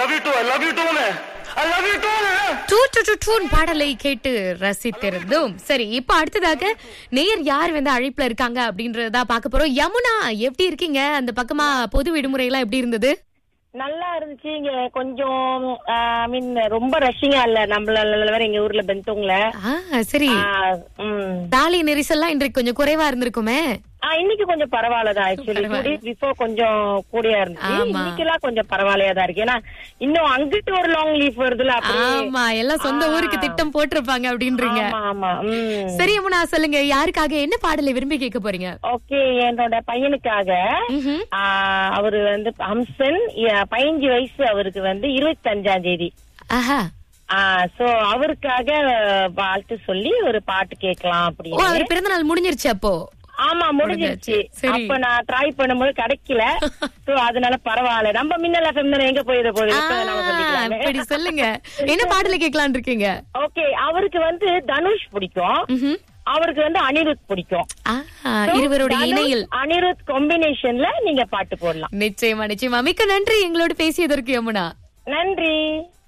Love you too I love you டூனு I love you டூனு too too too டூன் பாடலை கேட்டு ரசித்திருந்தோம் சரி இப்ப அடுத்ததாக நேயர் யார் வந்து அழைப்புல இருக்காங்க அப்படின்றதா பார்க்க போறோம் யமுனா எப்படி இருக்கீங்க அந்த பக்கமா பொது விடுமுறை எல்லாம் எப்படி இருந்தது நல்லா இருந்துச்சு இங்க கொஞ்சம் ஐ மீன் ரொம்ப ரஷ்ஷிங்கா இல்ல நம்மள வேற எங்க ஊர்ல பெந்தோங்கள ஆ சரி சாலை நெரிசல்லாம் இன்றைக்கு கொஞ்சம் குறைவா இருந்திருக்குமே இன்னைக்கு கொஞ்சம் பரவாயில்லதான் ஆக்சுவலி டூ டேஸ் பிஃபோர் கொஞ்சம் கூடியா இருந்துச்சு ஆமா. இன்னைக்கு எல்லாம் கொஞ்சம் பரவாயில்லையா தான் இருக்கு ஏன்னா இன்னும் அங்கிட்டு ஒரு லாங் லீஃப் வருதுல அப்படியே ஆமா எல்லாம் சொந்த ஊருக்கு திட்டம் போட்டிருப்பாங்க அப்படின்றீங்க ஆமா ஆமா ம் சரி யமுனா சொல்லுங்க யாருக்காக என்ன பாடலை விரும்பி கேட்க போறீங்க ஓகே என்னோட பையனுக்காக ம்ஹும். ஆ, அவரு வந்து ஹம்சன் எ- பதினஞ்சு வயசு அவருக்கு வந்து இருபத்தஞ்சாம் தேதி ஆஹா சோ அவருக்காக வாழ்த்து சொல்லி ஒரு பாட்டு கேட்கலாம் ஓ அப்படின்னு அவர் பிறந்த நாள் முடிஞ்சிருச்சு அப்போ ஆமா முடிஞ்சிருச்சு சரி. அப்ப நான் ட்ரை பண்ணும்போது கிடைக்கல சோ அதனால பரவாயில்ல நம்ம மின்னல் எஃப்எம் எங்க போயிட போகுது இப்ப நம்ம ஆ, சொல்லிக்கலாமே இப்படி சொல்லுங்க என்ன பாடலை கேட்கலான் இருக்கீங்க ஓகே அவருக்கு வந்து தனுஷ் பிடிக்கும் ம்ஹும். அவருக்கு வந்து அனிருத் பிடிக்கும் ஆஹா, இருவருடைய தனுஷ், இணையில் அனிருத் காம்பினேஷன்ல நீங்க பாட்டு போடலாம் நிச்சயமா நிச்சயமா மிக்க நன்றி எங்களோட பேசியதற்கு யமுனா நன்றி